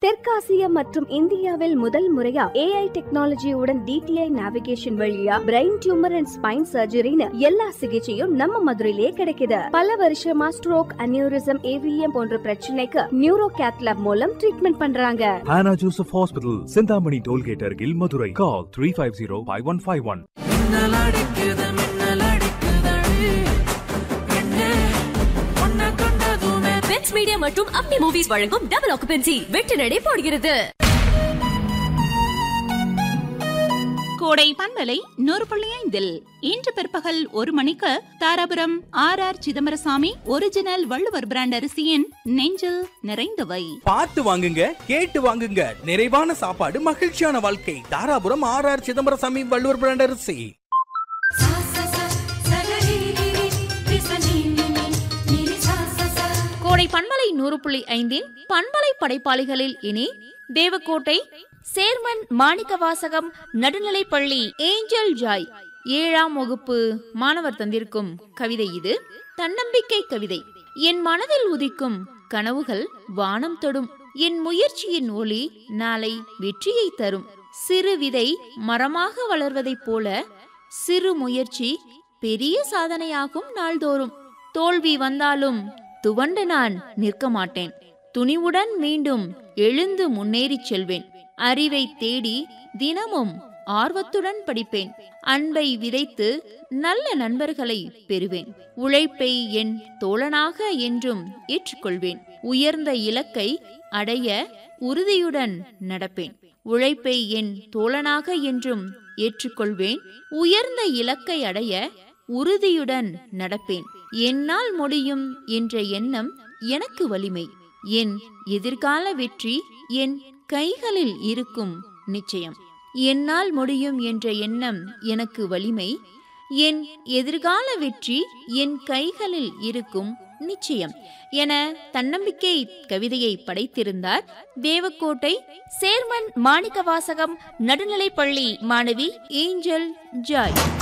தெற்காசியா மற்றும் இந்தியாவில் முதல் முறையா ஏஐ டெக்னாலஜியுடன் டிடிஐ நேவிகேஷன் வழியா பிரெயின் டியூமர் அண்ட் ஸ்பைன் சர்ஜரின்னு எல்லா சிகிச்சையும் நம்ம மதுரையிலேயே கிடைக்குது பல வருஷமா ஸ்ட்ரோக் அனியூரிசம் ஏவிஎம் போன்ற பிரச்சனைக்கு நியூரோ கேத்லாப் மூலம் ட்ரீட்மெண்ட் பண்றாங்க Hannah Joseph Hospital, Sindhamani Tollgate Argil, Madurai. Call 350-5151. மின்னலடிக்குது மின்னலடிக்குதடி பெண்ணே உன்னை கண்டதுமே பென்ஸ் மீடியா மற்றும் அப்னி மூவிஸ் வழங்கும் டபுள் ஆக்குபென்சி வெட்டு நடை போடுகிறது கோடை பண்பலை நூறு புள்ளி ஐந்தில் இன்று பிற்பகல் ஒரு மணிக்கு Dharapuram R R Chidambarasamy original Valluvar brand அரிசியின் நெஞ்சில் நிறைந்தவை பார்த்து வாங்குங்க கேட்டு வாங்குங்க நிறைவான சாப்பாடு மகிழ்ச்சியான வாழ்க்கை Dharapuram R R Chidambarasamy Valluvar brand அரிசி சா சா சா சகரிரிரி ரிசனினினி நிரி சா சா சா கோடை பண்பலை நூறு புள்ளி ஐந்தின் பண்பலை படைப்பாளிகளில் இனி தேவக்கோட்டை சேர்மன் மாணிக்க வாசகம் நடுநிலைப்பள்ளி ஏஞ்சல் ஜாய் ஏழாம் வகுப்பு மாணவர் தந்திருக்கும் கவிதை இது தன்னம்பிக்கை கவிதை என் மனதில் உதிக்கும் கனவுகள் வானம் தொடும் என் முயற்சியின் ஒளி நாளை வெற்றியை தரும் சிறு விதை மரமாக வளர்வதைப் போல சிறு முயற்சி பெரிய சாதனையாகும் நாள்தோறும் தோல்வி வந்தாலும் துவண்டு நான் நிற்க மாட்டேன் துணிவுடன் மீண்டும் எழுந்து முன்னேறிச் செல்வேன் அறிவை தேடி தினமும் ஆர்வத்துடன் படிப்பேன் அன்பை விதைத்து நல்ல நண்பர்களை பெறுவேன் உழைப்பை என் தோழனாக என்றும் ஏற்றுக்கொள்வேன் உயர்ந்த இலக்கை அடைய உறுதியுடன் நடப்பேன் உழைப்பை என் தோழனாக என்றும் ஏற்றுக்கொள்வேன் உயர்ந்த இலக்கை அடைய உறுதியுடன் நடப்பேன் என்னால் முடியும் என்ற எண்ணம் எனக்கு வலிமை என் எதிர்கால வெற்றி என் கைகளில் இருக்கும் நிச்சயம் என்னால் முடியும் என்ற எண்ணம் எனக்கு வலிமை என் எதிர்கால வெற்றி என் கைகளில் இருக்கும் நிச்சயம் என தன்னம்பிக்கை கவிதையை படைத்திருந்தார் தேவக்கோட்டை சேர்மன் மாணிக்க வாசகம் நடுநிலைப்பள்ளி மாணவி ஏஞ்சல் ஜாய்